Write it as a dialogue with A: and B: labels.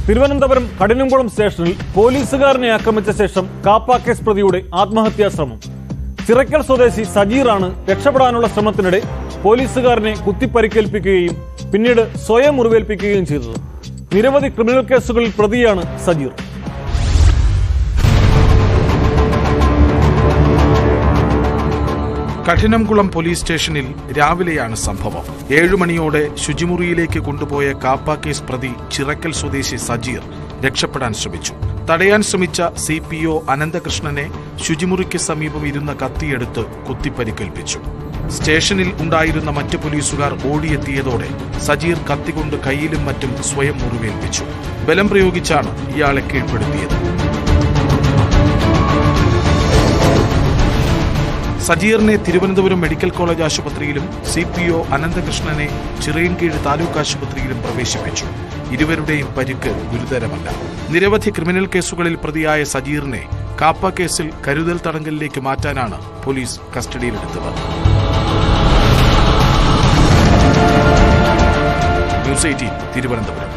A: തിരുവനന്തപുരം കഠിനംകുളം സ്റ്റേഷനിൽ പോലീസുകാരനെ ആക്രമിച്ച ശേഷം കാപ്പ കേസ് പ്രതിയുടെ ആത്മഹത്യാ ശ്രമം ചിറക്കൽ സ്വദേശി സജീറാണ് രക്ഷപ്പെടാനുള്ള ശ്രമത്തിനിടെ പോലീസുകാരനെ കുത്തിപ്പരിക്കേൽപ്പിക്കുകയും പിന്നീട് സ്വയം മുറിവേൽപ്പിക്കുകയും ചെയ്തത് നിരവധി ക്രിമിനൽ കേസുകളിൽ പ്രതിയാണ് സജീർ
B: കഠിനംകുളം പോലീസ് സ്റ്റേഷനിൽ രാവിലെയാണ് സംഭവം ഏഴുമണിയോടെ ശുചിമുറിയിലേക്ക് കൊണ്ടുപോയ കാപ്പ കേസ് പ്രതി ചിറക്കൽ സ്വദേശി സജീർ രക്ഷപ്പെടാൻ ശ്രമിച്ചു തടയാൻ ശ്രമിച്ച സി പി ഒ അനന്തകൃഷ്ണനെ ശുചിമുറിക്ക് സമീപം ഇരുന്ന കത്തിയെടുത്ത് കുത്തിപ്പരിക്കേൽപ്പിച്ചു സ്റ്റേഷനിൽ ഉണ്ടായിരുന്ന മറ്റ് പോലീസുകാർ ഓടിയെത്തിയതോടെ സജീർ കത്തികൊണ്ട് കയ്യിലും മറ്റും സ്വയം മുറിവേൽപ്പിച്ചു ബലം പ്രയോഗിച്ചാണ് ഇയാളെ കീഴ്പ്പെടുത്തിയത് സജീറിനെ തിരുവനന്തപുരം മെഡിക്കൽ കോളേജ് ആശുപത്രിയിലും സി പി ഒ അനന്തകൃഷ്ണനെ ചിറയൻകീഴ് താലൂക്ക് ആശുപത്രിയിലും പ്രവേശിപ്പിച്ചു ഇരുവരുടെയും പരിക്ക് ഗുരുതരമല്ല നിരവധി ക്രിമിനൽ കേസുകളിൽ പ്രതിയായ സജീറിനെ കാപ്പ കേസിൽ കരുതൽ തടങ്കലിലേക്ക് മാറ്റാനാണ് പോലീസ് കസ്റ്റഡിയിലെടുത്തത് ന്യൂസ് എയ്റ്റീൻ തിരുവനന്തപുരം